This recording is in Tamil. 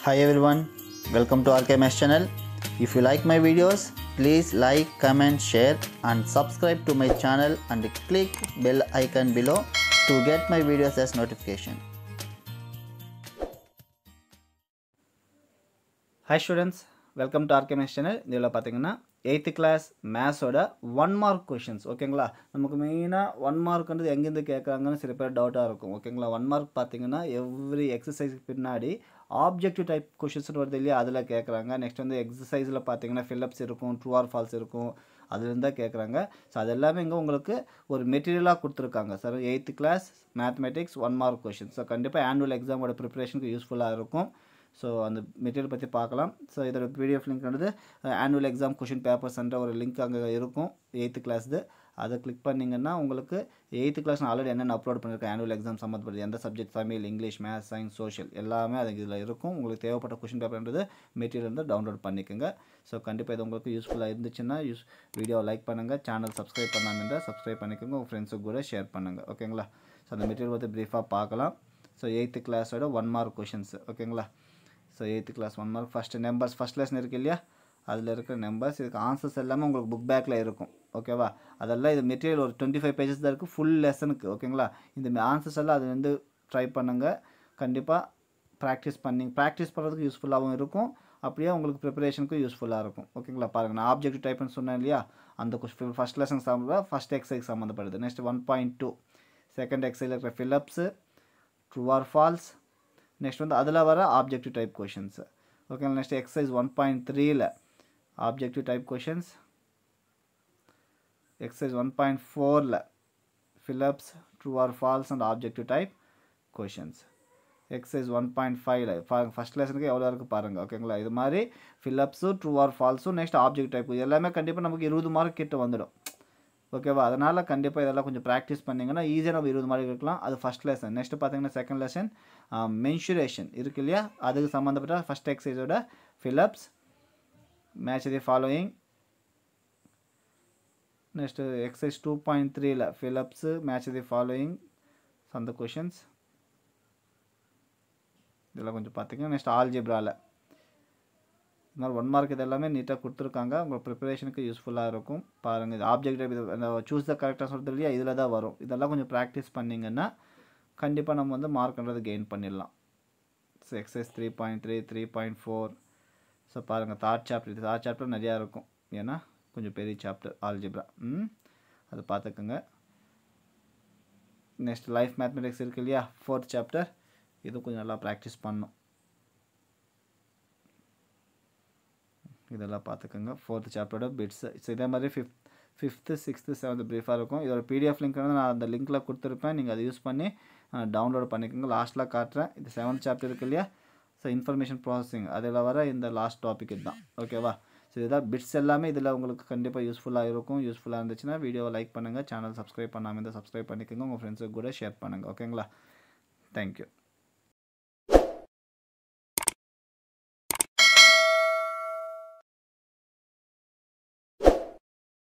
Hi everyone, welcome to RKMS channel. If you like my videos, please like, comment, share and subscribe to my channel and click bell icon below to get my videos as notification. Hi students welcome to ஆர்கேமெஸ் சேனல் இதில் பார்த்தீங்கன்னா எயித்து கிளாஸ் மேத்ஸோட ஒன் மார்க் கொஷின்ஸ் ஓகேங்களா நமக்கு மெயினாக ஒன் மார்க்ன்றது எங்கேருந்து கேட்குறாங்கன்னு சில பேர் டவுட்டாக இருக்கும் ஓகேங்களா ஒன் மார்க் பார்த்தீங்கன்னா எவ்ரி எக்ஸசைஸ்க்கு பின்னாடி ஆப்ஜெக்டிவ் டைப் கொஷின்ஸ் வருது இல்லையா அதில் கேட்குறாங்க நெக்ஸ்ட் வந்து எக்ஸசைஸில் பார்த்தீங்கன்னா ஃபில்லப்ஸ் இருக்கும் ட்ரூ ஆர் ஃபால்ஸ் இருக்கும் அதுலேருந்து தான் கேட்குறாங்க ஸோ அது எல்லாமே இங்கே உங்களுக்கு ஒரு மெட்டீரியலாக கொடுத்துருக்காங்க sir eighth class mathematics one mark question so கண்டிப்பாக ஆனுவல் எக்ஸாமோட ப்ரிப்பரேஷனுக்கு யூஸ்ஃபுல்லாக இருக்கும் ஸோ அந்த மெட்டீரியல் பற்றி பார்க்கலாம் ஸோ இதோட பிடிஎஃப் லிங்க் வந்து ஆனுவல் எக்ஸாம் கொஷின் பேப்பர்ஸ்ன்ற ஒரு லிங்க் அங்கே இருக்கும் எயித்து கிளாஸ்து அதை கிளிக் பண்ணிங்கன்னா உங்களுக்கு எயித்து கிளாஸ் நான் ஆல்ரெடி என்னென்ன அப்லோட் பண்ணியிருக்கேன் ஆனுவல் எக்ஸாம் சம்மந்தப்பட்டது எந்த subject Tamil English maths science social எல்லாமே அது இதில் இருக்கும் உங்களுக்கு தேவைப்பட்ட கொஷின் பேப்பர்ன்றது மெட்டீரியல் வந்து டவுன்லோட் பண்ணிக்கோங்க ஸோ கண்டிப்பாக இது உங்களுக்கு யூஸ்ஃபுல்லாக இருந்துச்சுன்னா யூஸ் வீடியோவை லைக் பண்ணுங்கள் சேனல் சப்ஸ்கிரைப் பண்ணாமல் இருந்தால் சப்ஸ்கிரைப் பண்ணிக்கோங்க உங்கள் ஃப்ரெண்ட்ஸுக்கு கூட ஷேர் பண்ணுங்கள் ஓகேங்களா ஸோ அந்த மெட்டீரியல் பற்றி ப்ரீஃபாக பார்க்கலாம் ஸோ எயித்து கிளாஸோட ஒன் மார்க் கொஷின்ஸ் ஓகேங்களா so eighth class one mark first numbers first lesson இருக்கு இல்லையா அதில் இருக்கிற நம்பர்ஸ் இதுக்கு ஆன்சர்ஸ் எல்லாமே உங்களுக்கு புக் பேக்கில் இருக்கும் ஓகேவா அதெல்லாம் இது மெட்டீரியல் ஒரு டுவெண்ட்டி ஃபைவ் பேஜஸ் தான் இருக்குது ஃபுல் லெசனுக்கு ஓகேங்களா இந்த ஆன்சர்ஸ் எல்லாம் அது வந்து ட்ரை பண்ணுங்கள் கண்டிப்பாக ப்ராக்டிஸ் பண்ணி ப்ராக்டிஸ் பண்ணுறதுக்கு யூஸ்ஃபுல்லாகவும் இருக்கும் அப்படியே உங்களுக்கு ப்ரிப்பரேஷனுக்கும் யூஸ்ஃபுல்லாக இருக்கும் ஓகேங்களா பாருங்கள் நான் ஆப்ஜெக்ட் டைப்னு சொன்னேன் இல்லையா அந்த கொஸ்டின் ஃபஸ்ட் லெசன் சம்மந்த ஃபஸ்ட் எக்ஸைஸ் சம்மந்தப்படுது next one point two second எக்ஸைஸில் இருக்கிற fill ups true or false next வந்து அதில் வர objective type questions okay next exercise one point த்ரீல objective type questions exercise one point ஃபோரில் fill ups true or false and objective type questions exercise one point ஃபைவ்ல ஃபஸ்ட் லெசனுக்கு எவ்வளோ இருக்குது பாருங்கள் ஓகேங்களா இது மாதிரி ஃபில்லப்ஸும் ட்ரூ ஆர் ஃபால்ஸும் நெக்ஸ்ட் ஆப்ஜெக்ட் டைப் எல்லாமே கண்டிப்பாக நமக்கு இருபது மார்க் கிட்ட வந்துடும் ஓகேவா அதனால் கண்டிப்பாக இதெல்லாம் கொஞ்சம் ப்ராக்டிஸ் பண்ணிங்கன்னா ஈஸியாக நம்ம இருபது மார்க் இருக்கலாம் அது ஃபஸ்ட் லெசன் நெக்ஸ்ட் பார்த்தீங்கன்னா செகண்ட் லெசன் மென்சுரேஷன் இருக்கு இல்லையா அதுக்கு சம்மந்தப்பட்ட ஃபஸ்ட் எக்ஸசைஸோட fill ups match the following next exercise two point த்ரீல ஃபில்லப்ஸு மேட்ச் தி ஃபாலோயிங் அந்த கொஷின்ஸ் இதெல்லாம் கொஞ்சம் பார்த்திங்கன்னா நெக்ஸ்ட் ஆல்ஜிப்ராவில் இது மாதிரி ஒன் மார்க் இது எல்லாமே நீட்டாக கொடுத்துருக்காங்க உங்கள் ப்ரிப்பரேஷனுக்கு யூஸ்ஃபுல்லாக இருக்கும் பாருங்கள் இது ஆப்ஜெக்ட் இது அந்த சூஸ் த கரெக்டாக சொல்கிறது இல்லையா இதில் தான் வரும் இதெல்லாம் கொஞ்சம் ப்ராக்டிஸ் பண்ணிங்கன்னா கண்டிப்பாக நம்ம வந்து மார்க்ன்றது கெயின் பண்ணிடலாம் so exercise three point three three point four so பாருங்கள் தார்ட் சாப்டர் இது தார்ட் சாப்டர் நிறையா இருக்கும் ஏன்னா கொஞ்சம் பெரிய சாப்டர் ஆல்ஜிப்ரா ம் அது பார்த்துக்குங்க நெக்ஸ்ட் லைஃப் மேத்மெட்டிக்ஸ் இருக்குது இல்லையா ஃபோர்த் சாப்டர் இது கொஞ்சம் நல்லா ப்ராக்டிஸ் பண்ணும் இதெல்லாம் பார்த்துக்கோங்க ஃபோர்த் சாப்டரோட பிட்ஸ் ஸோ இதே மாதிரி ஃபிஃப்த் ஃபிஃப்த்து சிக்ஸ்த்து செவன்த் ப்ரீஃபாக இருக்கும் இதோட பிடிஎஃப் லிங்க் வந்து நான் அந்த லிங்க்கில் கொடுத்துருப்பேன் நீங்கள் அதை யூஸ் பண்ணி டவுன்லோட் பண்ணிக்கோங்க லாஸ்ட்டில் காட்டுறேன் இது செவன்த் சாப்டர் இருக்கு இல்லையா ஸோ இன்ஃபர்மேஷன் ப்ராசஸிங் அதில் வர இந்த லாஸ்ட் டாபிக் இதுதான் ஓகேவா ஸோ இதுதான் பிட்ஸ் எல்லாமே இதில் உங்களுக்கு கண்டிப்பாக யூஸ்ஃபுல்லாக இருக்கும் யூஸ்ஃபுல்லாக இருந்துச்சுன்னா வீடியோவை லைக் பண்ணுங்கள் சேனல் சப்ஸ்கிரைப் பண்ணாமல் இருந்தால் சப்ஸ்கிரைப் பண்ணிக்கோங்க உங்கள் ஃப்ரெண்ட்ஸுக்கு கூட ஷேர் பண்ணுங்கள் ஓகேங்களா தேங்க்யூ